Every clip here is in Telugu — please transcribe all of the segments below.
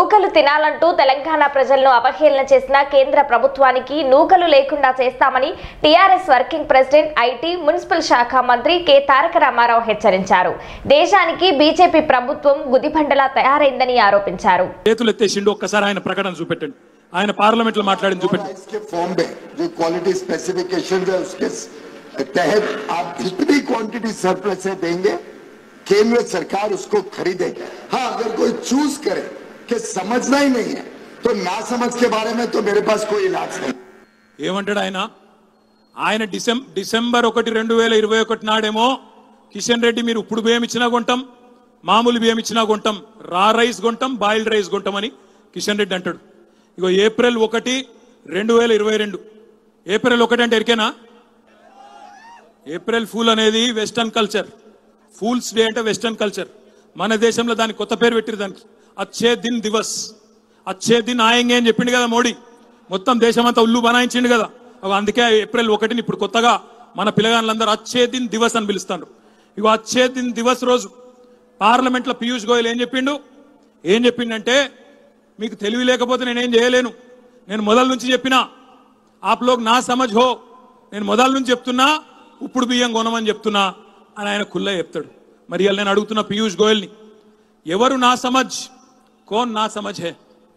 నూకలు తినాలంటూ తెలంగాణ ప్రజలను అవహేళన చేసిన కేంద్ర ప్రభుత్వానికి నూకలు లేకుండా చేస్తామని TRS working president IT municipal శాఖ మంత్రి కె తారక రామారావు హెచ్చరించారు దేశానికి బీజేపీ ప్రభుత్వం గుదిబండలా తయారైందని ఆరోపించారు చేతులు ఎత్తేసిండు ఒక్కసారి ఆయన ప్రకటన చూపెట్టండి ఆయన పార్లమెంట్ లో మాట్లాడింది చూపెట్టండి इसके फॉर्म में जो क्वालिटी स्पेसिफिकेशन है उसके तहत आप जितनी क्वांटिटी सरप्लस से देंगे केंद्र सरकार उसको खरीदेगी हाँ अगर कोई चूज करे कि समझना ही नहीं है तो ना समझ के बारे में तो मेरे पास कोई इलाज नहीं ఏమంటాడు ఆయన ఆయన డిసెం డిసెంబర్ ఒకటి రెండు వేల ఇరవై ఒకటి నాడేమో కిషన్ రెడ్డి మీరు ఇప్పుడు బియ్యం ఇచ్చినా కొంటాం మామూలు బియ్యం ఇచ్చినా కొంటాం రా రైస్ కొంటాం బాయిల్డ్ రైస్ కొంటామని కిషన్ రెడ్డి అంటాడు ఇగో ఏప్రిల్ ఒకటి రెండు వేల ఇరవై రెండు ఏప్రిల్ ఒకటి అంటే ఎరికేనా ఏప్రిల్ ఫూల్ అనేది వెస్టర్న్ కల్చర్ ఫూల్స్ డే అంటే వెస్టర్న్ కల్చర్ మన దేశంలో దానికి కొత్త పేరు పెట్టిరు దానికి అచ్చే దిన్ దివస్ అచ్చే దిన్ ఆయంగే అని చెప్పిండు కదా మోడీ మొత్తం దేశమంతా ఉల్లు బనాయించిండు కదా అగో అందుకే ఏప్రిల్ ఒకటిని ఇప్పుడు కొత్తగా మన పిల్లగాళ్ళందరూ అచ్చే దిన్ దివస్ అని పిలుస్తారు ఇగో అచ్చే దిన్ దివస్ రోజు పార్లమెంట్ లో పీయూష్ గోయల్ ఏం చెప్పిండు ఏం చెప్పిండంటే మీకు తెలివి లేకపోతే నేనేం చేయలేను నేను మొదల నుంచి చెప్పినా ఆప్ లోగ్ నా సమజ్ హో నేను మొదల నుంచి చెప్తున్నా ఇప్పుడు బియ్యం కొనమని చెప్తున్నా అని ఆయన కుల్ల చెప్తాడు మరి ఇవాళ నేను అడుగుతున్న పీయూష్ గోయల్ని ఎవరు నా సమజ్ कौन ना समझ है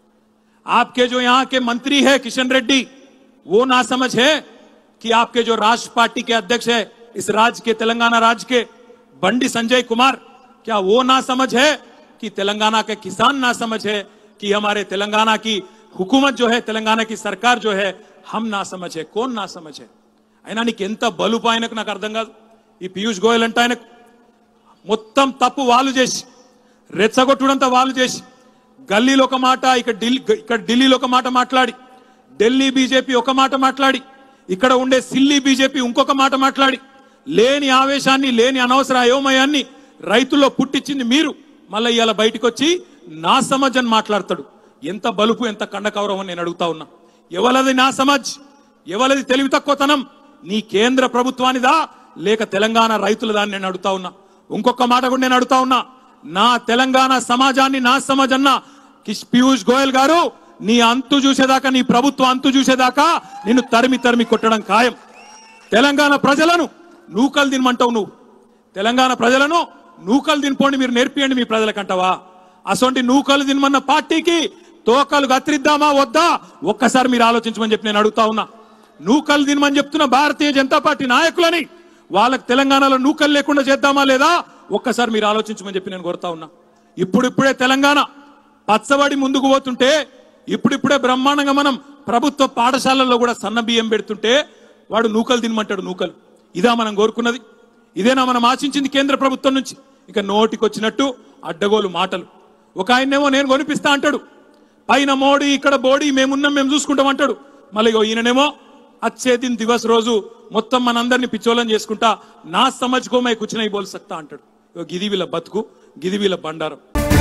आपके जो यहां के मंत्री है किशन रेड्डी वो ना समझ है कि आपके जो राष्ट्र पार्टी के अध्यक्ष है इस राज्य के तेलंगाना राज्य के बंडी संजय कुमार क्या वो ना समझ है कि तेलंगाना के किसान ना समझ है कि हमारे तेलंगाना की हुकूमत जो है तेलंगाना की सरकार जो है हम ना समझ है कौन ना समझ है అయినా నీకు ఎంత బలుపు ఆయనకు నాకు అర్థం కాదు ఈ పీయూష్ గోయల్ అంటే ఆయనకు మొత్తం తప్పు వాళ్ళు చేసి రెచ్చగొట్టుడంతా వాళ్ళు చేసి గల్లీలో ఒక మాట ఇక్కడ ఢిల్లీ ఇక్కడ ఢిల్లీలో ఒక మాట మాట్లాడి ఢిల్లీ బీజేపీ ఒక మాట మాట్లాడి ఇక్కడ ఉండే సిల్లీ బీజేపీ ఇంకొక మాట మాట్లాడి లేని ఆవేశాన్ని లేని అనవసర అయోమయాన్ని రైతుల్లో పుట్టించింది మీరు మళ్ళీ ఇవాళ బయటకు వచ్చి నా సమజ్ అని మాట్లాడతాడు ఎంత బలుపు ఎంత కండకౌరవం అని నేను అడుగుతా ఉన్నా ఎవలది నా సమజ్ ఎవలది తెలివి తక్కువతనం నీ కేంద్ర ప్రభుత్వానిదా లేక తెలంగాణ రైతులదా అని నేను అడుగుతా ఉన్నా ఇంకొక మాట కూడా నేను అడుగుతా ఉన్నా నా తెలంగాణ సమాజాన్ని నా సమాజ్ అన్న కిష్ పీయూష్ గోయల్ గారు నీ అంతు చూసేదాకా నీ ప్రభుత్వం అంతు చూసేదాకా నిన్ను తరిమి తరిమి కొట్టడం ఖాయం తెలంగాణ ప్రజలను నూకలు తినమంటావు నువ్వు తెలంగాణ ప్రజలను నూకలు తినిపోండి మీరు నేర్పియండి మీ ప్రజలకంటవా అసొంటి నూకలు తినమన్న పార్టీకి తోకలు గత్రిద్దామా వద్దా ఒక్కసారి మీరు ఆలోచించమని చెప్పి నేను అడుగుతా ఉన్నా నూకలు తినమని చెప్తున్న భారతీయ జనతా పార్టీ నాయకులని వాళ్ళకి తెలంగాణలో నూకలు లేకుండా చేద్దామా లేదా ఒక్కసారి మీరు ఆలోచించమని చెప్పి నేను కోరుతా ఉన్నా ఇప్పుడిప్పుడే తెలంగాణ పచ్చబడి ముందుకు పోతుంటే ఇప్పుడిప్పుడే బ్రహ్మాండంగా మనం ప్రభుత్వ పాఠశాలల్లో కూడా సన్న బియ్యం పెడుతుంటే వాడు నూకలు తినమంటాడు నూకలు ఇదా మనం కోరుకున్నది ఇదేనా మనం ఆశించింది కేంద్ర ప్రభుత్వం నుంచి ఇక నోటికొచ్చినట్టు అడ్డగోలు మాటలు ఒక ఆయనేమో నేను కొనిపిస్తా అంటాడు పైన మోడీ ఇక్కడ బోడీ మేమున్నాం మేము చూసుకుంటాం అంటాడు మళ్ళీ ఇగో ఈయననేమో అచ్చే దిన్ దివస్ రోజు మొత్తం మనందరినీ పిచ్చోళం చేసుకుంటా నా సమజ్కోమై కూర్చుని బోల్ సక్తా అంటాడు ఇగో గిది వీళ్ళ బతుకు గిది వీళ్ళ బండారం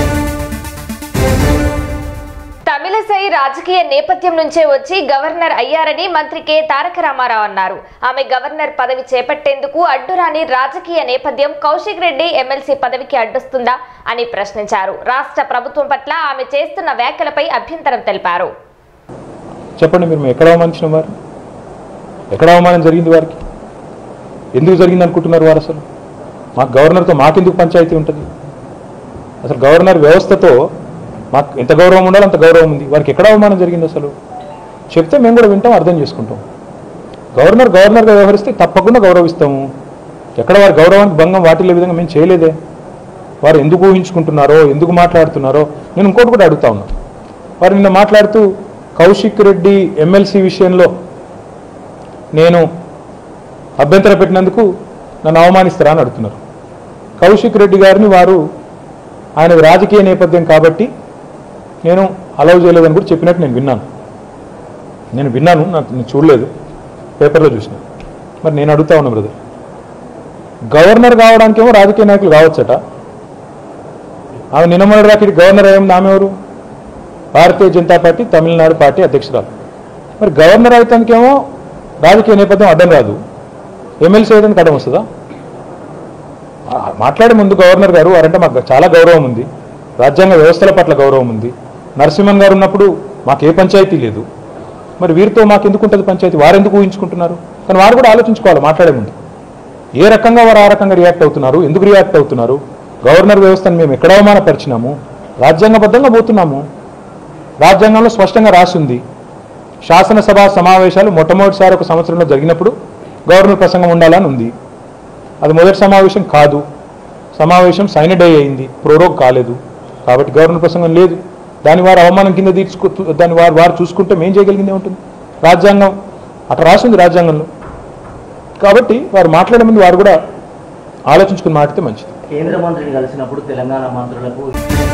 తమిళసై రాజకీయ నేపథ్యం నుంచే వచ్చి గవర్నర్ అయ్యారని మంత్రి కె తారక రామారావు అన్నారు ఆమె గవర్నర్ పదవి చేపట్టేందుకు అడ్డురాని రాజకీయ నేపథ్యం కౌశిక్ రెడ్డి ఎమ్మెల్సీ పదవికి అడ్డొస్తుందా అని ప్రశ్నించారు రాష్ట్ర ప్రభుత్వం పట్ల ఆమె చేస్తున్న వ్యాఖ్యలపై అభ్యంతరం తెలిపారు చెప్పండి మీరు ఎక్కడ అవమానించిన వారు ఎక్కడ అవమానం జరిగింది వారికి ఎందుకు జరిగింది అనుకుంటున్నారు వారు అసలు మాకు గవర్నర్తో మాకెందుకు పంచాయతీ ఉంటుంది అసలు గవర్నర్ వ్యవస్థతో మాకు ఎంత గౌరవం ఉండాలో అంత గౌరవం ఉంది వారికి ఎక్కడ అవమానం జరిగింది అసలు చెప్తే మేము కూడా వింటాం అర్థం చేసుకుంటాం గవర్నర్ గవర్నర్గా వ్యవహరిస్తే తప్పకుండా గౌరవిస్తాము ఎక్కడ వారి గౌరవానికి భంగం వాటిల్లే విధంగా మేము చేయలేదే వారు ఎందుకు ఊహించుకుంటున్నారో ఎందుకు మాట్లాడుతున్నారో నేను ఇంకోటి కూడా అడుగుతా ఉన్నా వారు నిన్న మాట్లాడుతూ కౌశిక్ రెడ్డి ఎమ్మెల్సీ విషయంలో నేను అభ్యంతర పెట్టినందుకు నన్ను అవమానిస్తారా అని అడుగుతున్నారు కౌశిక్ రెడ్డి గారిని వారు ఆయన రాజకీయ నేపథ్యం కాబట్టి నేను అలౌ చేయలేదని కూడా చెప్పినట్టు నేను విన్నాను నేను విన్నాను నాకు నేను చూడలేదు పేపర్లో చూసిన మరి నేను అడుగుతా ఉన్నా బ్రదర్ గవర్నర్ కావడానికేమో రాజకీయ నాయకులు కావచ్చట ఆమె నిన్నమొన్నటి రాకి గవర్నర్ అయ్యింది ఆమె ఎవరు భారతీయ జనతా పార్టీ తమిళనాడు పార్టీ అధ్యక్షురాలు మరి గవర్నర్ అయితానికేమో రాజకీయ నేపథ్యం అడ్డం రాదు ఎమ్మెల్సీ అయితే అడ్డం వస్తుందా ఆ, మాట్లాడే ముందు గవర్నర్ గారు వారంటే మాకు చాలా గౌరవం ఉంది రాజ్యాంగ వ్యవస్థల పట్ల గౌరవం ఉంది నరసింహన్ గారు ఉన్నప్పుడు మాకు ఏ పంచాయతీ లేదు మరి వీరితో మాకు ఎందుకు ఉంటుంది పంచాయతీ వారు ఎందుకు ఊహించుకుంటున్నారు కానీ వారు కూడా ఆలోచించుకోవాలి మాట్లాడే ముందు ఏ రకంగా వారు ఆ రకంగా రియాక్ట్ అవుతున్నారు ఎందుకు రియాక్ట్ అవుతున్నారు గవర్నర్ వ్యవస్థను మేము ఎక్కడ అవమానపరిచినాము రాజ్యాంగబద్ధంగా పోతున్నాము రాజ్యాంగంలో స్పష్టంగా రాసి ఉంది శాసనసభ సమావేశాలు మొట్టమొదటిసారి ఒక సంవత్సరంలో జరిగినప్పుడు గవర్నర్ ప్రసంగం ఉండాలని ఉంది అది మొదటి సమావేశం కాదు సమావేశం సైనడ్ అయింది ప్రోరోగ్ కాలేదు కాబట్టి గవర్నర్ ప్రసంగం లేదు దాని వారు అవమానం కింద తీర్చుకు దాన్ని వారు వారు చూసుకుంటే మేం చేయగలిగిందే ఉంటుంది రాజ్యాంగం అట్లా రాసింది రాజ్యాంగంలో కాబట్టి వారు మాట్లాడే ముందు వారు కూడా ఆలోచించుకుని మాట్లాడితే మంచిది కేంద్ర మంత్రిని కలిసినప్పుడు తెలంగాణ మంత్రులకు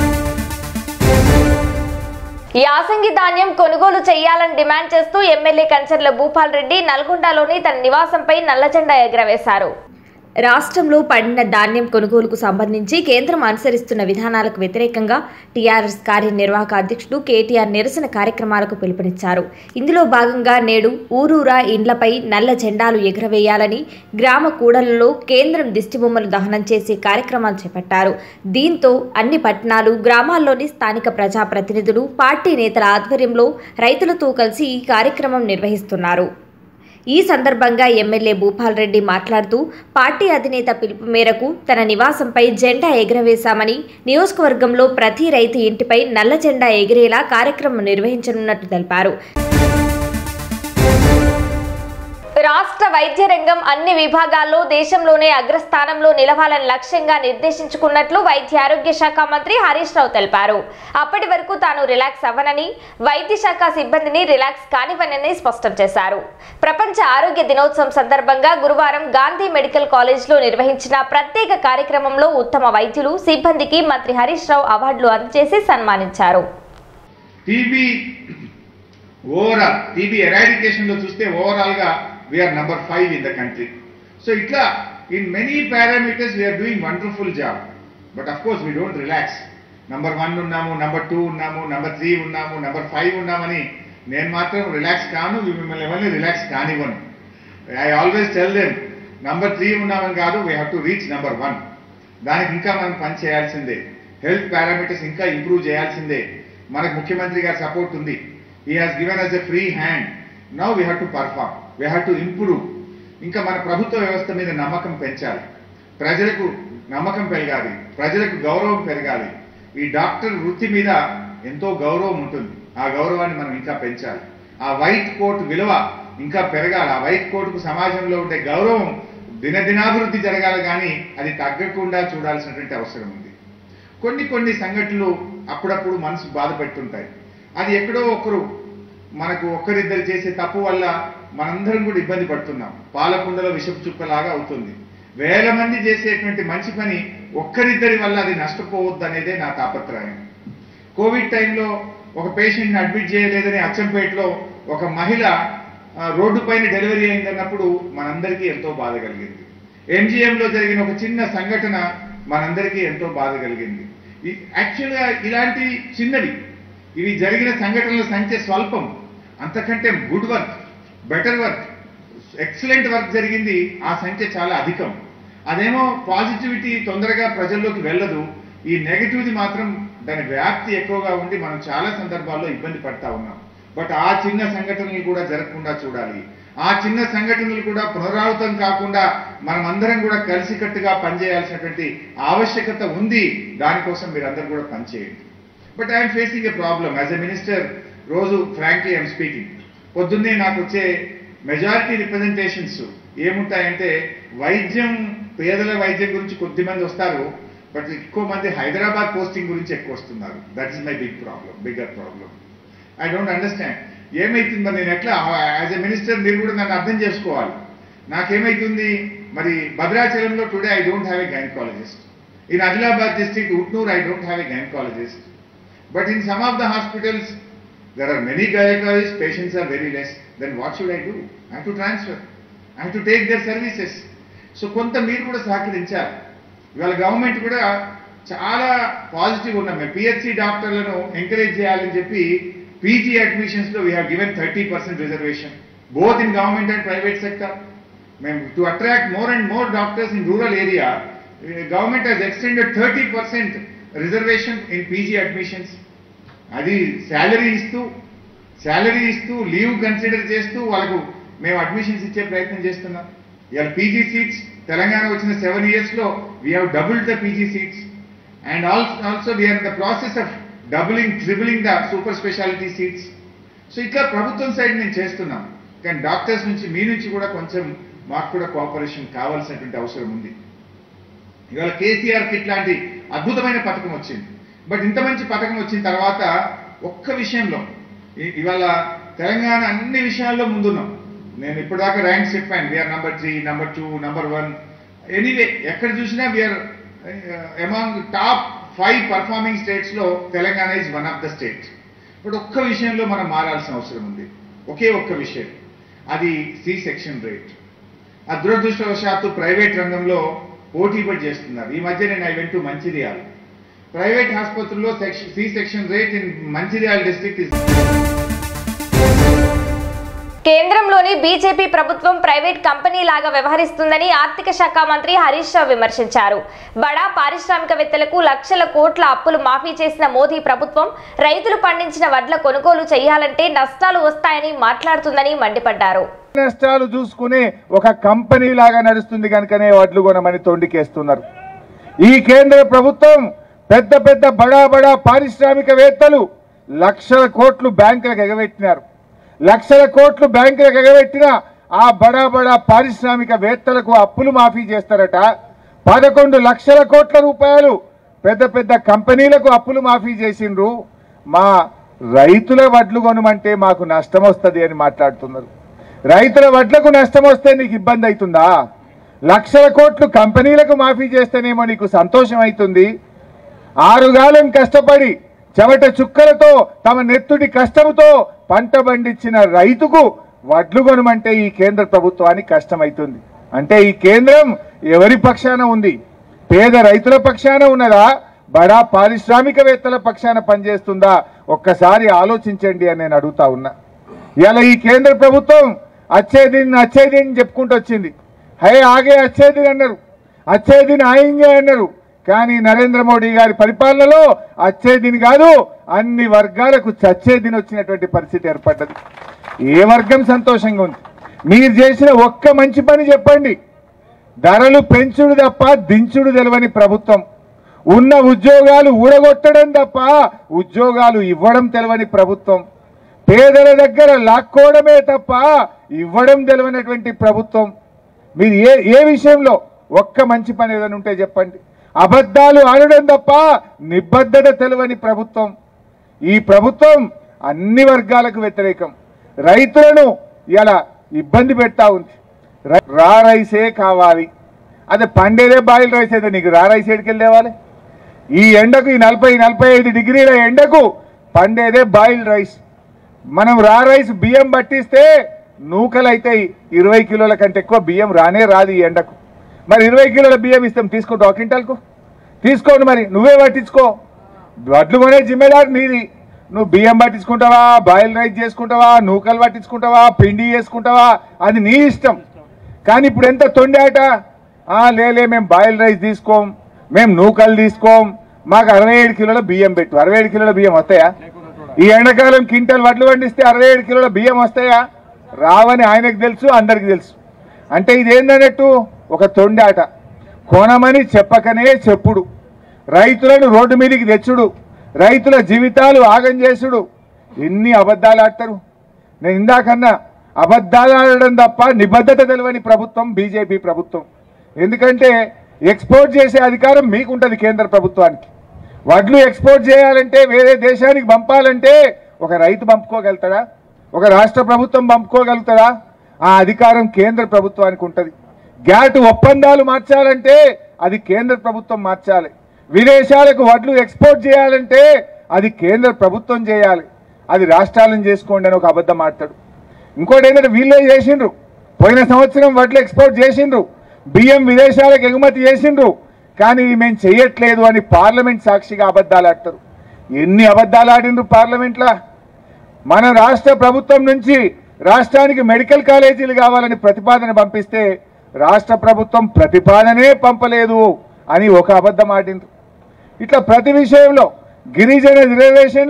యాసంగి ధాన్యం కొనుగోలు చేయాలని డిమాండ్ చేస్తూ ఎమ్మెల్యే కంచర్ల భూపాల్ రెడ్డి నల్గొండలోని తన నివాసంపై నల్లజెండా ఎగరవేశారు రాష్ట్రంలో పడిన ధాన్యం కొనుగోలుకు సంబంధించి కేంద్రం అనుసరిస్తున్న విధానాలకు వ్యతిరేకంగా టీఆర్ఎస్ కార్యనిర్వాహక అధ్యక్షుడు కేటీఆర్ నిరసన కార్యక్రమాలకు పిలుపునిచ్చారు ఇందులో భాగంగా నేడు ఊరూరా ఇండ్లపై నల్ల జెండాలు ఎగురవేయాలని గ్రామ కూడలలో కేంద్రం దిష్టిబొమ్మలు దహనం చేసే కార్యక్రమాలు చేపట్టారు దీంతో అన్ని పట్టణాలు గ్రామాల్లోని స్థానిక ప్రజాప్రతినిధులు పార్టీ నేతల ఆధ్వర్యంలో రైతులతో కలిసి ఈ కార్యక్రమం నిర్వహిస్తున్నారు ఈ సందర్భంగా ఎమ్మెల్యే భూపాల్ రెడ్డి మాట్లాడుతూ పార్టీ అధినేత పిలుపు మేరకు తన నివాసంపై జెండా ఎగురవేశామని నియోజకవర్గంలో ప్రతి రైతు ఇంటిపై నల్ల జెండా ఎగిరేలా కార్యక్రమం నిర్వహించనున్నట్టు తెలిపారు రాష్ట్ర వైద్య రంగం అన్ని విభాగాల్లో దేశంలోనే అగ్రస్థానంలో నిలవాలని లక్ష్యంగా నిర్దేశించుకున్నట్లు వైద్య ఆరోగ్య శాఖ మంత్రి హరీష్ రావు తెలిపారు అప్పటి వరకు తాను రిలాక్స్ అవ్వనని వైద్య శాఖ సిబ్బందిని రిలాక్స్ కానివ్వనని స్పష్టం చేశారు ప్రపంచ ఆరోగ్య దినోత్సవం సందర్భంగా గురువారం గాంధీ మెడికల్ కాలేజ్లో నిర్వహించిన ప్రత్యేక కార్యక్రమంలో ఉత్తమ వైద్యులు సిబ్బందికి మంత్రి హరీష్ రావు అవార్డులు అందజేసి సన్మానించారు టీబీ ఓవరాల్ టీబీ ఎరాడికేషన్ లో చూస్తే ఓవరాల్ గా we are number five in the country so ఇట్లా in many parameters we are doing wonderful job but of course we don't relax number one ఉన్నాము నంబర్ టూ ఉన్నాము నంబర్ త్రీ ఉన్నాము నంబర్ ఫైవ్ ఉన్నామని నేను మాత్రం రిలాక్స్ కాను మిమ్మల్ని ఎవరిని రిలాక్స్ కానివ్వను I always tell them number three ఉన్నామని కాదు we have to reach number one దానికి ఇంకా మనం పని చేయాల్సిందే హెల్త్ పారామీటర్స్ ఇంకా ఇంప్రూవ్ చేయాల్సిందే మనకు ముఖ్యమంత్రి గారి సపోర్ట్ ఉంది he has given us a free hand now we have to perform we have to improve ఇంకా మన ప్రభుత్వ వ్యవస్థ మీద నమ్మకం పెంచాలి ప్రజలకు నమ్మకం పెరగాలి ప్రజలకు గౌరవం పెరగాలి ఈ డాక్టర్ వృత్తి మీద ఎంతో గౌరవం ఉంటుంది ఆ గౌరవాన్ని మనం ఇంకా పెంచాలి ఆ వైట్ కోట్ విలువ ఇంకా పెరగాలి ఆ వైట్ కోట్కు సమాజంలో ఉండే గౌరవం దినదినాభివృద్ధి జరగాలి కానీ అది తగ్గకుండా చూడాల్సినటువంటి అవసరం ఉంది కొన్ని కొన్ని సంఘటనలు అప్పుడప్పుడు మనసు బాధ పెడుతుంటాయి అది ఎక్కడో ఒకరు మనకు ఒక్కరిద్దరు చేసే తప్పు వల్ల మనందరం కూడా ఇబ్బంది పడుతున్నాం పాలకుండలో విషపు చుక్కలాగా అవుతుంది వేల మంది చేసేటువంటి మంచి పని ఒక్కరిద్దరి వల్ల అది నష్టపోవద్దు అనేదే నా తాపత్రయం కోవిడ్ టైంలో ఒక పేషెంట్ని అడ్మిట్ చేయలేదని అచ్చంపేటలో ఒక మహిళ ఆ, రోడ్డు పైన డెలివరీ అయిందన్నప్పుడు మనందరికీ ఎంతో బాధ కలిగింది MGM లో జరిగిన ఒక చిన్న సంఘటన మనందరికీ ఎంతో బాధ కలిగింది ఈ- యాక్చువల్గా ఇలాంటి చిన్నవి ఇవి జరిగిన సంఘటనల సంఖ్య స్వల్పం అంతకంటే good work better work excellent work జరిగింది ఆ సంఖ్య చాలా అధికం అదేమో పాజిటివిటీ తొందరగా ప్రజల్లోకి వెళ్ళదు ఈ నెగటివ్ది మాత్రం దాని వ్యాప్తి ఎక్కువగా ఉండి మనం చాలా సందర్భాల్లో ఇబ్బంది పడతా ఉన్నాం బట్ ఆ చిన్న సంఘటనలు కూడా జరగకుండా చూడాలి ఆ చిన్న సంఘటనలు కూడా పునరావృతం కాకుండా మనం అందరం కూడా కలిసికట్టుగా పనిచేయాల్సినటువంటి ఆవశ్యకత ఉంది దానికోసం మీరందరూ కూడా పనిచేయండి but I'm facing a problem as a minister రోజు ఫ్రాంక్లీ ఐఎమ్ స్పీకింగ్ పొద్దున్నే నాకు వచ్చే మెజారిటీ రిప్రజెంటేషన్స్ ఏముంటాయంటే వైద్యం పేదల వైద్యం గురించి కొద్ది మంది వస్తారు బట్ ఎక్కువ మంది హైదరాబాద్ పోస్టింగ్ గురించి ఎక్కువ వస్తున్నారు that is my big problem bigger problem I don't understand ఏమైతుంది మరి నేను ఎట్లా యాజ్ ఎ మినిస్టర్ మీరు కూడా నన్ను అర్థం చేసుకోవాలి నాకేమైతుంది మరి భద్రాచలంలో today I don't have a gynaecologist in Adilabad district Utnoor I don't have a gynaecologist But in some of the hospitals, there are many gynecologists, patients are very less. Then what should I do? I have to transfer. I have to take their services. So కొంత మీరు కూడా సహకరించాలి ఇవాళ గవర్నమెంట్ కూడా చాలా పాజిటివ్ ఉన్నాం మేము పిహెచ్సి డాక్టర్లను ఎంకరేజ్ చేయాలని చెప్పి పీజీ అడ్మిషన్స్ లో we have given thirty percent reservation both in government and private sector మేము to attract more and more doctors in rural area government has extended thirty percent reservation in PG admissions అది శాలరీ ఇస్తూ శాలరీ ఇస్తూ లీవ్ కన్సిడర్ చేస్తూ వాళ్ళకు మేము అడ్మిషన్స్ ఇచ్చే ప్రయత్నం చేస్తున్నాం ఇవాళ పీజీ సీట్స్ తెలంగాణ వచ్చిన సెవెన్ ఇయర్స్ లో we have double the PG seats and also also we are the process of doubling tripling the super speciality seats so ఇట్లా ప్రభుత్వం సైడ్ నేను చేస్తున్నాం కానీ డాక్టర్స్ నుంచి మీ నుంచి కూడా కొంచెం మాకు కూడా కోఆపరేషన్ కావాల్సినటువంటి అవసరం ఉంది ఇవాళ కేసీఆర్ కిట్ లాంటి అద్భుతమైన పథకం వచ్చింది బట్ ఇంత మంచి పథకం వచ్చిన తర్వాత ఒక్క విషయంలో ఇ- ఇవాళ తెలంగాణ అన్ని విషయాల్లో ముందున్నాం నేను ఇప్పటిదాకా ర్యాంక్స్ చెప్పాను we are number three number two number one anyway ఎక్కడ చూసినా we are among top five performing states లో Telangana is one of the state but ఒక్క విషయంలో మనం మారాల్సిన అవసరం ఉంది ఒకే ఒక్క విషయం అది సి సెక్షన్ రేట్ ఆ దురదృష్టవశాత్తు ప్రైవేట్ రంగంలో పోటీ పడి చేస్తున్నారు ఈ మధ్య నేను I went to Mancherial private ఆసుపత్రుల్లో section C section rate in Mancherial district is కేంద్రంలోని బీజేపీ ప్రభుత్వం ప్రైవేట్ కంపెనీ లాగా వ్యవహరిస్తుందని ఆర్థిక శాఖ మంత్రి హరీష్ రావు విమర్శించారు బడా పారిశ్రామికవేత్తలకు లక్షల కోట్ల అప్పులు మాఫీ చేసిన మోదీ ప్రభుత్వం రైతులు పండించిన వడ్ల కొనుగోలు చేయాలంటే నష్టాలు వస్తాయని మాట్లాడుతుందని మండిపడ్డారు నష్టాలు చూసుకుని ఒక కంపెనీ లాగా నడుస్తుంది కనుకనే వడ్లు కొనమని తొండికేస్తున్నారు ఈ కేంద్ర ప్రభుత్వం పెద్ద పెద్ద బడా బడా పారిశ్రామికవేత్తలు లక్షల కోట్లు బ్యాంకులకు ఎగబెట్టినారు లక్షల కోట్లు బ్యాంకులకు ఎగబెట్టిన ఆ బడా బడా పారిశ్రామికవేత్తలకు అప్పులు మాఫీ చేస్తారట పదకొండు లక్షల కోట్ల రూపాయలు పెద్ద పెద్ద కంపెనీలకు అప్పులు మాఫీ చేసిండ్రు మా రైతుల వడ్లు కొనమంటే మాకు నష్టం వస్తుంది అని మాట్లాడుతున్నారు రైతుల వడ్లకు నష్టం వస్తే నీకు ఇబ్బంది అవుతుందా లక్షల కోట్లు కంపెనీలకు మాఫీ చేస్తేనేమో నీకు సంతోషం అవుతుంది ఆరుగాలం కష్టపడి చెమట చుక్కలతో తమ నెత్తుడి కష్టముతో పంట పండించిన రైతుకు వడ్లు కొనమంటే ఈ కేంద్ర ప్రభుత్వానికి కష్టమవుతుంది అంటే ఈ కేంద్రం ఎవరి పక్షాన ఉంది పేద రైతుల పక్షాన ఉన్నదా బడా పారిశ్రామికవేత్తల పక్షాన పనిచేస్తుందా ఒక్కసారి ఆలోచించండి అని నేను అడుగుతా ఉన్నా ఇలా ఈ కేంద్ర ప్రభుత్వం అచ్చేదిన్ అచ్చేదిన్ చెప్పుకుంటూ వచ్చింది హే ఆగే అచ్చేదిన్ అన్నారు అచ్చేదిన్ ఆయంగే అన్నారు కానీ నరేంద్ర మోడీ గారి పరిపాలనలో అచ్చేదిన్ కాదు అన్ని వర్గాలకు చచ్చేదిన్ వచ్చినటువంటి పరిస్థితి ఏర్పడ్డది ఏ వర్గం సంతోషంగా ఉంది మీరు చేసిన ఒక్క మంచి పని చెప్పండి ధరలు పెంచుడు తప్ప దించుడు తెలవని ప్రభుత్వం ఉన్న ఉద్యోగాలు ఊడగొట్టడం తప్ప ఉద్యోగాలు ఇవ్వడం తెలవని ప్రభుత్వం పేదల దగ్గర లాక్కోవడమే తప్ప ఇవ్వడం తెలవనటువంటి ప్రభుత్వం మీరు ఏ ఏ విషయంలో ఒక్క మంచి పని ఏదైనా ఉంటే చెప్పండి అబద్ధాలు ఆడడం తప్ప నిబద్ధత తెలవని ప్రభుత్వం ఈ ప్రభుత్వం అన్ని వర్గాలకు వ్యతిరేకం రైతులను ఇలా ఇబ్బంది పెడతా ఉంది రై- రా రైసే కావాలి అదే పండేదే బాయిల్ రైస్ అయితే నీకు రా రైస్ ఎడికెళ్ళి తేవాలి ఈ ఎండకు ఈ నలభై నలభై ఐదు డిగ్రీల ఎండకు పండేదే బాయిల్ రైస్ మనం రా రైస్ బియ్యం పట్టిస్తే నూకలు అవుతాయి ఇరవై కిలోల కంటే ఎక్కువ బియ్యం రానే రాదు ఈ ఎండకు మరి ఇరవై కిలోల బియ్యం ఇస్తాం తీసుకుంటావు క్వింటాల్కు తీసుకోండి మరి నువ్వే పట్టించుకో వడ్లు కొనే జిమ్మేదారు నీది నువ్వు బియ్యం పట్టించుకుంటావా బాయిల్ రైస్ చేసుకుంటావా నూకలు పట్టించుకుంటావా పిండి చేసుకుంటావా అది నీ ఇష్టం కానీ ఇప్పుడు ఎంత తొండాట ఆ, లేలే మేము బాయిల్ రైస్ తీసుకోం మేము నూకలు తీసుకోం మాకు అరవై ఏడు కిలోల బియ్యం పెట్టు అరవై ఏడు కిలోల బియ్యం వస్తాయా ఈ ఎండాకాలం క్వింటల్ వడ్లు పండిస్తే అరవై ఏడు కిలోల బియ్యం వస్తాయా రావని ఆయనకు తెలుసు అందరికి తెలుసు అంటే ఇది ఏందన్నట్టు ఒక తొండాట కొనమని చెప్పకనే చెప్పుడు రైతులను రోడ్డు మీదకి తెచ్చుడు రైతుల జీవితాలు ఆగం చేసుడు ఎన్ని అబద్ధాలు ఆడతారు నేను ఇందాకన్నా అబద్ధాలు ఆడడం తప్ప నిబద్ధత తెలియని ప్రభుత్వం బీజేపీ ప్రభుత్వం ఎందుకంటే ఎక్స్పోర్ట్ చేసే అధికారం మీకుంటది కేంద్ర ప్రభుత్వానికి వడ్లు ఎక్స్పోర్ట్ చేయాలంటే వేరే దేశానికి పంపాలంటే ఒక రైతు పంపుకోగలుగుతాడా ఒక రాష్ట్ర ప్రభుత్వం పంపుకోగలుగుతాడా ఆ అధికారం కేంద్ర ప్రభుత్వానికి ఉంటుంది గ్యాట్ ఒప్పందాలు మార్చాలంటే అది కేంద్ర ప్రభుత్వం మార్చాలి విదేశాలకు వడ్లు ఎక్స్పోర్ట్ చేయాలంటే అది కేంద్ర ప్రభుత్వం చేయాలి అది రాష్ట్రాలను చేసుకోండి అని ఒక అబద్ధం ఆడతాడు ఇంకోటి ఏంటంటే వీళ్ళే చేసిండ్రు పోయిన సంవత్సరం వడ్లు ఎక్స్పోర్ట్ చేసిండ్రు బియ్యం విదేశాలకు ఎగుమతి చేసిండ్రు కానీ ఇది మేము చెయ్యట్లేదు అని పార్లమెంట్ సాక్షిగా అబద్ధాలు ఆడతారు ఎన్ని అబద్ధాలు ఆడిండ్రు పార్లమెంట్లో మన రాష్ట్ర ప్రభుత్వం నుంచి రాష్ట్రానికి మెడికల్ కాలేజీలు కావాలని ప్రతిపాదన పంపిస్తే రాష్ట్ర ప్రభుత్వం ప్రతిపాదనే పంపలేదు అని ఒక అబద్ధం ఆడింది ఇట్లా ప్రతి విషయంలో గిరిజన రిజర్వేషన్లు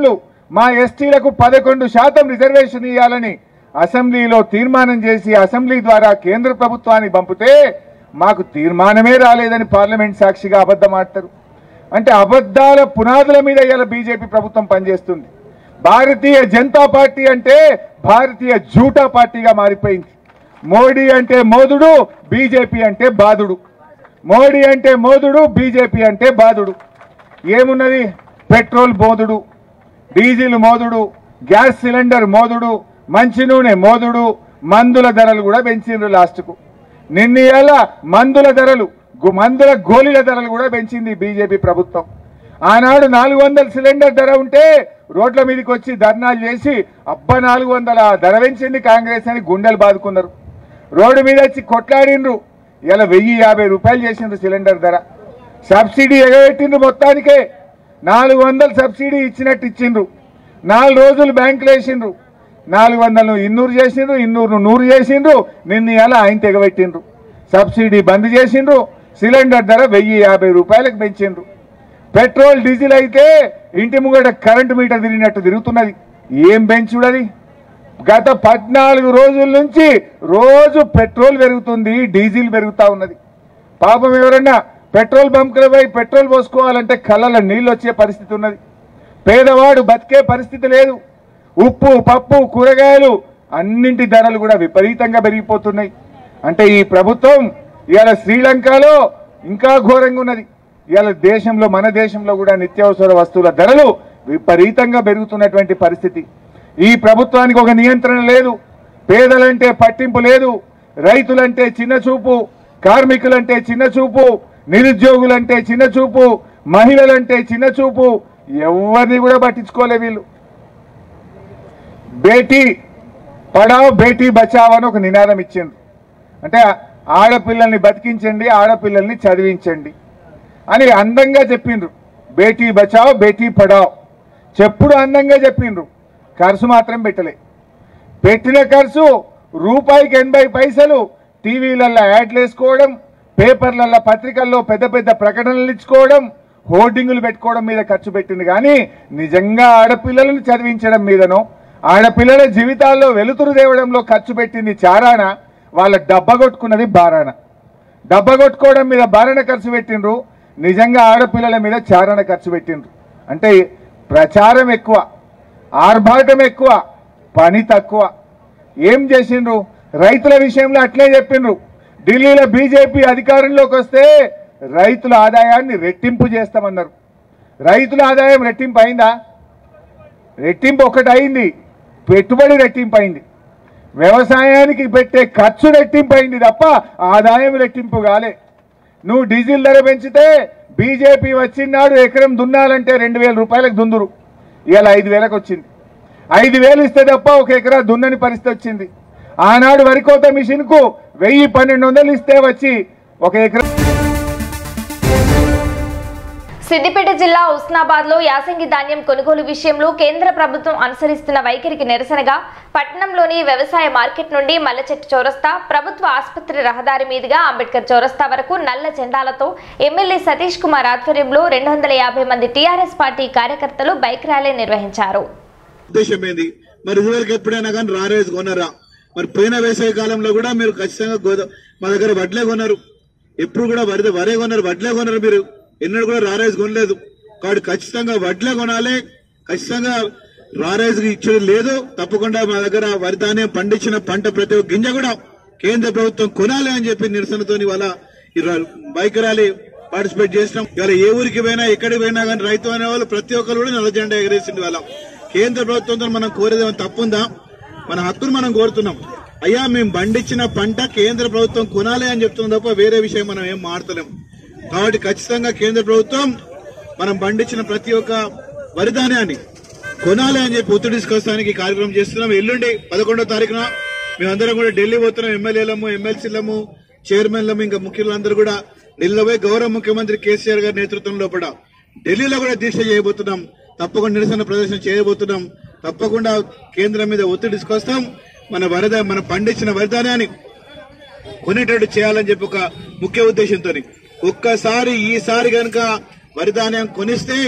మా ఎస్టీలకు పదకొండు శాతం రిజర్వేషన్ ఇవ్వాలని అసెంబ్లీలో తీర్మానం చేసి అసెంబ్లీ ద్వారా కేంద్ర ప్రభుత్వానికి పంపితే మాకు తీర్మానమే రాలేదని పార్లమెంట్ సాక్షిగా అబద్ధం ఆడతారు అంటే అబద్ధాల పునాదుల మీద ఇలా బీజేపీ ప్రభుత్వం పనిచేస్తుంది భారతీయ జనతా పార్టీ అంటే భారతీయ జూటా పార్టీగా మారిపోయింది మోడీ అంటే మోదుడు బీజేపీ అంటే బాదుడు మోడీ అంటే మోదుడు బీజేపీ అంటే బాదుడు ఏమున్నది పెట్రోల్ మోదుడు డీజిల్ మోదుడు గ్యాస్ సిలిండర్ మోదుడు మంచి నూనె మోదుడు మందుల ధరలు కూడా పెంచిండ్రు లాస్ట్కు నిన్న మందుల ధరలు గు- మందుల గోళీల ధరలు కూడా పెంచింది బీజేపీ ప్రభుత్వం ఆనాడు నాలుగు వందల సిలిండర్ ధర ఉంటే రోడ్ల మీదకి వచ్చి ధర్నాలు చేసి అబ్బ నాలుగు వందల ధర పెంచింది కాంగ్రెస్ అని గుండెలు బాదుకున్నారు రోడ్డు మీద వచ్చి కొట్లాడిండ్రు ఇలా వెయ్యి యాభై రూపాయలు చేసిండ్రు సిలిండర్ ధర సబ్సిడీ ఎగబెట్టిండ్రు మొత్తానికే నాలుగు వందలు సబ్సిడీ ఇచ్చినట్టు ఇచ్చిండ్రు నాలుగు రోజులు బ్యాంకులు వేసిండ్రు నాలుగు వందలు ఇన్నూరు చేసిండ్రు ఇన్నూరు నూరు చేసిండ్రు నిన్న ఇలా ఆయన తెగబెట్టిండ్రు సబ్సిడీ బంద్ చేసిండ్రు సిలిండర్ ధర వెయ్యి యాభై రూపాయలకు పెంచిండ్రు పెట్రోల్ డీజిల్ అయితే ఇంటి ముంగట కరెంటు మీటర్ తిరిగినట్టు తిరుగుతున్నది ఏం పెంచుడది గత పద్నాలుగు రోజుల నుంచి రోజు పెట్రోల్ పెరుగుతుంది డీజిల్ పెరుగుతా ఉన్నది పాపం ఎవరన్నా పెట్రోల్ బంకుల పోయి పెట్రోల్ పోసుకోవాలంటే కళ్ళలో నీళ్ళు వచ్చే పరిస్థితి ఉన్నది పేదవాడు బతికే పరిస్థితి లేదు ఉప్పు పప్పు కూరగాయలు అన్నింటి ధరలు కూడా విపరీతంగా పెరిగిపోతున్నాయి అంటే ఈ ప్రభుత్వం ఇవాళ శ్రీలంకలో ఇంకా ఘోరంగా ఉన్నది ఇవాళ దేశంలో మన దేశంలో కూడా నిత్యావసర వస్తువుల ధరలు విపరీతంగా పెరుగుతున్నటువంటి పరిస్థితి ఈ ప్రభుత్వానికి ఒక నియంత్రణ లేదు పేదలంటే పట్టింపు లేదు రైతులంటే చిన్న చూపు కార్మికులంటే చిన్న చూపు నిరుద్యోగులంటే చిన్న చూపు మహిళలంటే చిన్న చూపు ఎవరిని కూడా పట్టించుకోలే వీళ్ళు బేటీ పడావ్ బేటీ బచావ్ అని ఒక నినాదం ఇచ్చిండ్రు అంటే ఆడపిల్లల్ని బతికించండి ఆడపిల్లల్ని చదివించండి అని అందంగా చెప్పిండ్రు బేటీ బచావ్ బేటీ పడావ్ చెప్పుడు అందంగా చెప్పిండ్రు ఖర్చు మాత్రం పెట్టలే పెట్టిన ఖర్చు రూపాయికి ఎనభై పైసలు టీవీలల్లో యాడ్లు వేసుకోవడం పేపర్లల్లో పత్రికల్లో పెద్ద పెద్ద ప్రకటనలు ఇచ్చుకోవడం హోర్డింగులు పెట్టుకోవడం మీద ఖర్చు పెట్టింది కానీ నిజంగా ఆడపిల్లలను చదివించడం మీదనో ఆడపిల్లల జీవితాల్లో వెలుతురు తేవడంలో ఖర్చు పెట్టింది చారాన వాళ్ళ డబ్బ కొట్టుకున్నది బారాన డబ్బ కొట్టుకోవడం మీద బారణ ఖర్చు పెట్టిండ్రు నిజంగా ఆడపిల్లల మీద చారణ ఖర్చు పెట్టిండ్రు అంటే ప్రచారం ఎక్కువ ఆర్భాటం ఎక్కువ పని తక్కువ ఏం చేసిండ్రు రైతుల విషయంలో అట్లే చెప్పిండ్రు ఢిల్లీలో బీజేపీ అధికారంలోకి వస్తే రైతుల ఆదాయాన్ని రెట్టింపు చేస్తామన్నారు రైతుల ఆదాయం రెట్టింపు అయిందా రెట్టింపు ఒకటి అయింది పెట్టుబడి రెట్టింపు అయింది వ్యవసాయానికి పెట్టే ఖర్చు రెట్టింపు అయింది తప్ప ఆదాయం రెట్టింపు కాలే నువ్వు డీజిల్ ధర పెంచితే బీజేపీ వచ్చినాడు ఎకరం దున్నాలంటే రెండు వేల రూపాయలకు దుందురు ఇవాళ ఐదు వేలకు వచ్చింది ఐదు వేలు ఇస్తే తప్ప ఒక ఎకరా దున్నని పరిస్థితి వచ్చింది ఆనాడు వరికోత మిషన్కు వెయ్యి పన్నెండు వందలు ఇస్తే వచ్చి ఒక ఎకరా సిద్దిపేట జిల్లా ఉస్నాబాద్ లో యాసంగి ధాన్యం కొనుగోలు విషయంలో కేంద్ర ప్రభుత్వం అనుసరిస్తున్న వైఖరికి నిరసనగా పట్టణంలోని వ్యవసాయ మార్కెట్ నుండి మల్లచెట్టు చౌరస్తా ప్రభుత్వ ఆసుపత్రి రహదారి మీదుగా అంబేద్కర్ చౌరస్తా వరకు నల్ల జెండాలతో ఎమ్మెల్యే సతీష్ కుమార్ ఆధ్వర్యంలో రెండు వందల యాభై మంది టీఆర్ఎస్ పార్టీ కార్యకర్తలు బైక్ ర్యాలీ నిర్వహించారు ఉద్దేశం ఏంది మరి ఇదివరకు ఎప్పుడైనా కానీ రారేజ్ కొన్నారా మరి పోయిన వేసవి కాలంలో కూడా మీరు ఖచ్చితంగా గోదా మా దగ్గర వడ్లే కొన్నారు ఎప్పుడు కూడా వరి వరే కొన్నారు వడ్లే కొన్నారు మీరు ఎన్నడూ కూడా రారేజ్ కొనలేదు కాబట్టి ఖచ్చితంగా వడ్లే కొనాలి ఖచ్చితంగా రారేజ్ ఇచ్చేది లేదు తప్పకుండా మా దగ్గర వరి ధాన్యం పండించిన పంట ప్రతి ఒక్క గింజ కూడా కేంద్ర ప్రభుత్వం కొనాలి అని చెప్పి నిరసనతో ఇవాళ ఈ రా- బైక్ ర్యాలీ పార్టిసిపేట్ చేసినాం ఇవాళ ఏ ఊరికి పోయినా ఎక్కడికి పోయినా కానీ రైతు అనే వాళ్ళు ప్రతి ఒక్కరు కూడా నల్ల జెండా ఎగరేసింది వాళ్ళ కేంద్ర ప్రభుత్వంతో మనం కోరేది ఏమైనా తప్పుందా మన హక్కును మనం కోరుతున్నాం అయ్యా మేము పండించిన పంట కేంద్ర ప్రభుత్వం కొనాలి అని చెప్తున్నాం తప్ప వేరే విషయం మనం ఏం మాడతలేం కాబట్టి ఖచ్చితంగా కేంద్ర ప్రభుత్వం మనం పండించిన ప్రతి ఒక్క వరి ధాన్యాన్ని కొనాలి అని చెప్పి ఒత్తిడి తీసుకొస్తానికి ఈ కార్యక్రమం చేస్తున్నాం ఎల్లుండి పదకొండో తారీఖున మేమందరం కూడా ఢిల్లీ పోతున్నాం ఎమ్మెల్యేలము ఎమ్మెల్సీలము చైర్మన్లము ఇంకా ముఖ్యులందరూ కూడా ఢిల్లీలో పోయి గౌరవ ముఖ్యమంత్రి కేసీఆర్ గారి నేతృత్వంలో కూడా ఢిల్లీలో కూడా దీక్ష చేయబోతున్నాం తప్పకుండా నిరసన ప్రదర్శన చేయబోతున్నాం తప్పకుండా కేంద్రం మీద ఒత్తిడి తీసుకొస్తాం మన వరద మన పండించిన వరిధాన్యాన్ని కొనేటట్టు చేయాలని చెప్పి ఒక ముఖ్య ఉద్దేశంతో ఒక్కసారి ఈసారి గనుక వరి ధాన్యం కొనిస్తే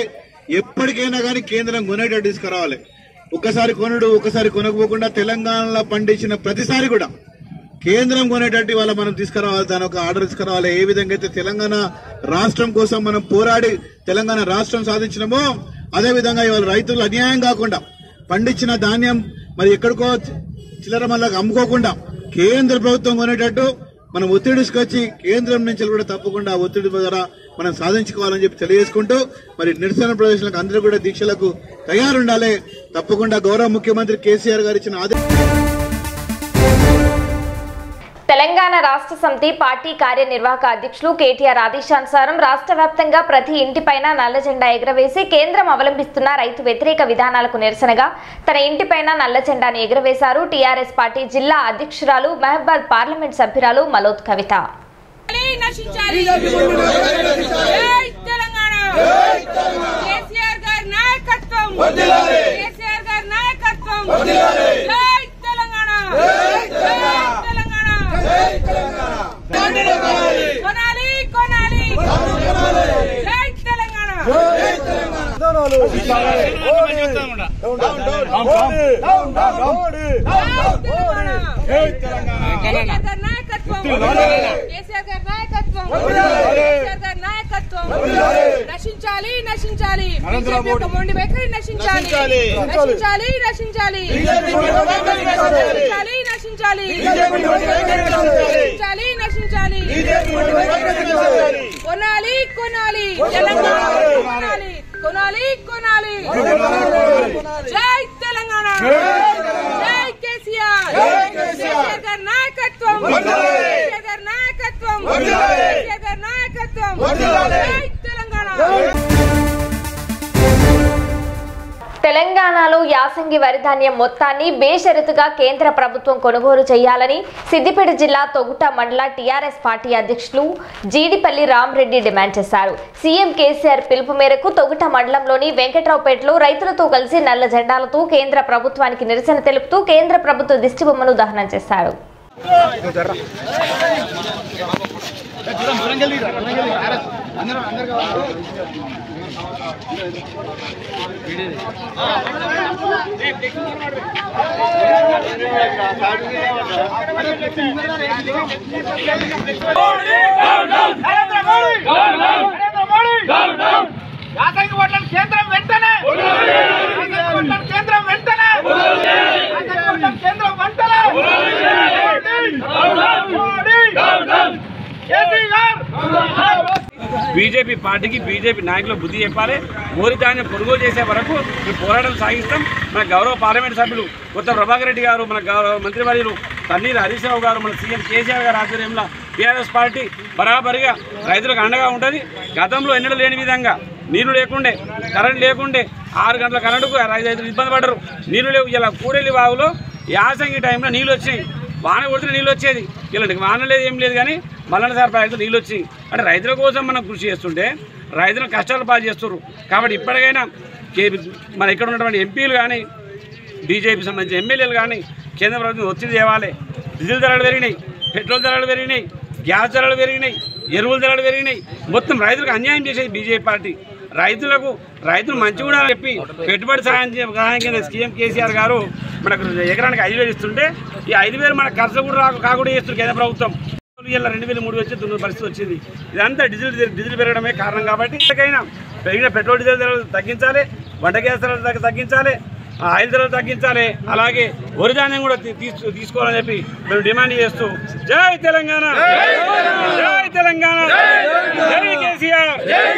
ఎప్పటికైనా కానీ కేంద్రం కొనేటట్టు తీసుకురావాలి ఒక్కసారి కొనడు ఒక్కసారి కొనకపోకుండా తెలంగాణలో పండించిన ప్రతిసారి కూడా కేంద్రం కొనేటట్టు ఇవాళ మనం తీసుకురావాలి దాని ఒక ఆర్డర్ తీసుకురావాలి ఏ విధంగా అయితే తెలంగాణ రాష్ట్రం కోసం మనం పోరాడి తెలంగాణ రాష్ట్రం సాధించినామో అదే విధంగా ఇవాళ రైతులు అన్యాయం కాకుండా పండించిన ధాన్యం మరి ఎక్కడికో చిల్లర మళ్ళీ అమ్ముకోకుండా కేంద్ర ప్రభుత్వం కొనేటట్టు మనం ఒత్తిడి తీసుకొచ్చి కేంద్రం నుంచి కూడా తప్పకుండా ఆ ఒత్తిడి ద్వారా మనం సాధించుకోవాలని చెప్పి తెలియజేసుకుంటూ మరి నిరసన ప్రదర్శనలకు అందరూ కూడా దీక్షలకు తయారుండాలి తప్పకుండా గౌరవ ముఖ్యమంత్రి కేసీఆర్ గారు ఇచ్చిన ఆదేశం తెలంగాణ రాష్ట్ర సమితి పార్టీ కార్యనిర్వాహక అధ్యక్షులు కేటీఆర్ ఆదేశానుసారం రాష్ట్ర వ్యాప్తంగా ప్రతి ఇంటిపైన నల్ల జెండా ఎగురవేసి కేంద్రం అవలంబిస్తున్న రైతు వ్యతిరేక విధానాలకు నిరసనగా తన ఇంటిపైన నల్ల జెండాను ఎగురవేశారు టీఆర్ఎస్ పార్టీ జిల్లా అధ్యక్షురాలు మహబాద్ పార్లమెంట్ సభ్యురాలు మలోద్ కవిత నశించాలి జై తెలంగాణ కేసీఆర్ గారి నాయకత్వం కేసీఆర్ గారి నాయకత్వం జై తెలంగాణ జై తెలంగాణ కొనాలి కొనాలి జై తెలంగాణ కేసీఆర్ గారి నాయకత్వం కేసీఆర్ గారి నాయకత్వం కేసీఆర్ గారి నాయకత్వం నశించాలి నశించాలి బీజేపీ యొక్క మొండి వైఖరి నశించాలి నశించాలి నశించాలి నశించాలి నశించాలి నశించాలి నశించాలి కొనాలి కొనాలి తెలంగాణ కొనాలి కొనాలి కొనాలి జై తెలంగాణ జై కేసీఆర్ కేసీఆర్ గారి నాయకత్వం కేసీఆర్ గారి నాయకత్వం కేసీఆర్ గారి నాయకత్వం జై తెలంగాణ తెలంగాణలో యాసంగి వరి ధాన్యం మొత్తాన్ని బేషరతుగా కేంద్ర ప్రభుత్వం కొనుగోలు చేయాలని సిద్దిపేట జిల్లా తొగుట మండల టీఆర్ఎస్ పార్టీ అధ్యక్షులు జీడిపల్లి రామరెడ్డి డిమాండ్ చేశారు సీఎం కేసీఆర్ పిలుపు మేరకు తొగుట మండలంలోని వెంకట్రావుపేటలో రైతులతో కలిసి నల్ల జెండాలతో కేంద్ర ప్రభుత్వానికి నిరసన తెలుపుతూ కేంద్ర ప్రభుత్వ దిష్టిబొమ్మను దహనం చేశారు యాసంగి ఓట్లను కేంద్రం వెంటనే యాసంగి ఓట్లను కేంద్రం వెంటనే యాసంగి ఓట్లను కేంద్రం వెంటనే బీజేపీ పార్టీకి బీజేపీ నాయకులు బుద్ధి చెప్పాలి మోరి ధాన్యం కొనుగోలు చేసే వరకు మేము పోరాటం సాగిస్తాం మన గౌరవ పార్లమెంట్ సభ్యులు కొత్త ప్రభాకర్ రెడ్డి గారు మన గౌరవ మంత్రివర్యులు తన్నీరు హరీష్ రావు గారు మన సీఎం కేసీఆర్ గారు ఆధ్వర్యంలో టీఆర్ఎస్ పార్టీ బరాబరిగా రైతులకు అండగా ఉంటుంది గతంలో ఎన్నడూ లేని విధంగా నీళ్లు లేకుండే కరెంట్ లేకుండే ఆరు గంటల కరెంటుకు రైతులు ఇబ్బంది పడ్డరు నీళ్లు లేవు ఇలా కూడెల్లి బావులో యాసంగి టైంలో నీళ్ళు వచ్చినాయి వాన కొడితే నీళ్ళు వచ్చేది ఇలాంటి వాన లేదు ఏం లేదు కానీ మల్లన్న సార్ ప్రాజెక్టు నీళ్ళు వచ్చినాయి అంటే రైతుల కోసం మనం కృషి చేస్తుంటే రైతులను కష్టాలు పాలు చేస్తున్నారు కాబట్టి ఇప్పటికైనా కే మన ఇక్కడ ఉన్నటువంటి ఎంపీలు కానీ బీజేపీ సంబంధించిన ఎమ్మెల్యేలు కానీ కేంద్ర ప్రభుత్వం ఒత్తిడి తేవాలి డీజిల్ ధరలు పెరిగినాయి పెట్రోల్ ధరలు పెరిగినాయి గ్యాస్ ధరలు పెరిగినాయి ఎరువుల ధరలు పెరిగినాయి మొత్తం రైతులకు అన్యాయం చేసేది బీజేపీ పార్టీ రైతులకు రైతులు మంచి కూడా చెప్పి పెట్టుబడి సహాయం చే- సహాయం కింద సీఎం కేసీఆర్ గారు మనకు ఎకరానికి ఐదు వేలు ఇస్తుంటే ఈ ఐదు వేలు మన ఖర్చు కూడా రాకు కాకుండా చేస్తుంది కేంద్ర ప్రభుత్వం ఇలా రెండు వేలు మూడు వేలు వచ్చి దున్న పరిస్థితి వచ్చింది ఇదంతా డీజిల్ డీజిల్ పెరగడమే కారణం కాబట్టి ఇప్పటికైనా పెరిగిన పెట్రోల్ డీజిల్ ధరలు తగ్గించాలి వంట గ్యాస్ ధరలు తగ్గ- తగ్గించాలి ఆ ఆయిల్ ధరలు తగ్గించాలి అలాగే వరి ధాన్యం కూడా తీ- తీసు- తీసుకోవాలని చెప్పి మేము డిమాండ్ చేస్తూ జై తెలంగాణ జై తెలంగాణ జై కేసీఆర్